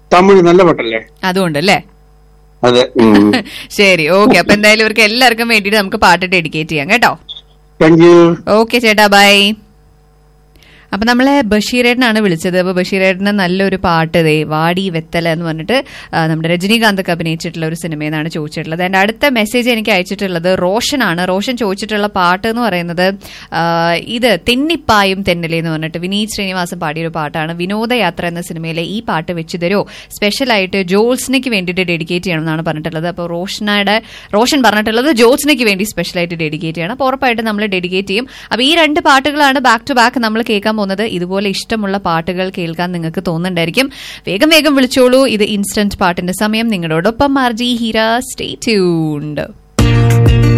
തമിഴ് നല്ല പാട്ടല്ലേ അതുകൊണ്ടല്ലേ അതെ ഉം. ശരി ഓക്കെ അപ്പൊ എന്തായാലും ഇവർക്ക് എല്ലാവർക്കും വേണ്ടിയിട്ട് നമുക്ക് പാട്ട് ഡെഡിക്കേറ്റ് ചെയ്യാം കേട്ടോ താങ്ക് യു ഓക്കെ ചേട്ടാ ബൈ അപ്പൊ നമ്മളെ ബഷീറേട്ടനാണ് വിളിച്ചത് അപ്പൊ ബഷീറേട്ടന് നല്ലൊരു പാട്ട് ദേ വാടി വെത്തല എന്ന് പറഞ്ഞിട്ട് ആ, നമ്മുടെ രജനീകാന്ത് ഒക്കെ അഭിനയിച്ചിട്ടുള്ള ഒരു സിനിമയെന്നാണ് ചോദിച്ചിട്ടുള്ളത് എന്റെ അടുത്ത മെസ്സേജ് എനിക്ക് അയച്ചിട്ടുള്ളത് റോഷനാണ് റോഷൻ ചോദിച്ചിട്ടുള്ള പാട്ട് എന്ന് പറയുന്നത് ആ, ഇത് തെന്നിപ്പായും തെന്നലേ എന്ന് പറഞ്ഞിട്ട് വിനീത് ശ്രീനിവാസൻ പാടിയൊരു പാട്ടാണ് വിനോദയാത്ര എന്ന സിനിമയിലെ ഈ പാട്ട് വെച്ച് തരുമോ സ്പെഷ്യലായിട്ട് ജോൾസ്നയ്ക്ക് വേണ്ടിയിട്ട് ഡെഡിക്കേറ്റ് ചെയ്യണം എന്നാണ് പറഞ്ഞിട്ടുള്ളത് അപ്പോൾ റോഷനയുടെ റോഷൻ പറഞ്ഞിട്ടുള്ളത് ജോൾസ്നയ്ക്ക് വേണ്ടി സ്പെഷ്യലായിട്ട് ഡെഡിക്കേറ്റ് ചെയ്യണം അപ്പോൾ ഉറപ്പായിട്ട് നമ്മൾ ഡെഡിക്കേറ്റ് ചെയ്യും അപ്പോൾ ഈ രണ്ട് പാട്ടുകളാണ് ബാക്ക് ടു ബാക്ക് നമ്മൾ കേൾക്കാൻ പോകുന്നത് ഇതുപോലെ ഇഷ്ടമുള്ള പാട്ടുകൾ കേൾക്കാൻ നിങ്ങൾക്ക് തോന്നുന്നുണ്ടായിരിക്കും വേഗം വേഗം വിളിച്ചോളൂ ഇത് ഇൻസ്റ്റന്റ് പാട്ടിന്റെ സമയം നിങ്ങളോടൊപ്പം മാർജി ഹീര സ്റ്റേ ട്യൂൺഡ്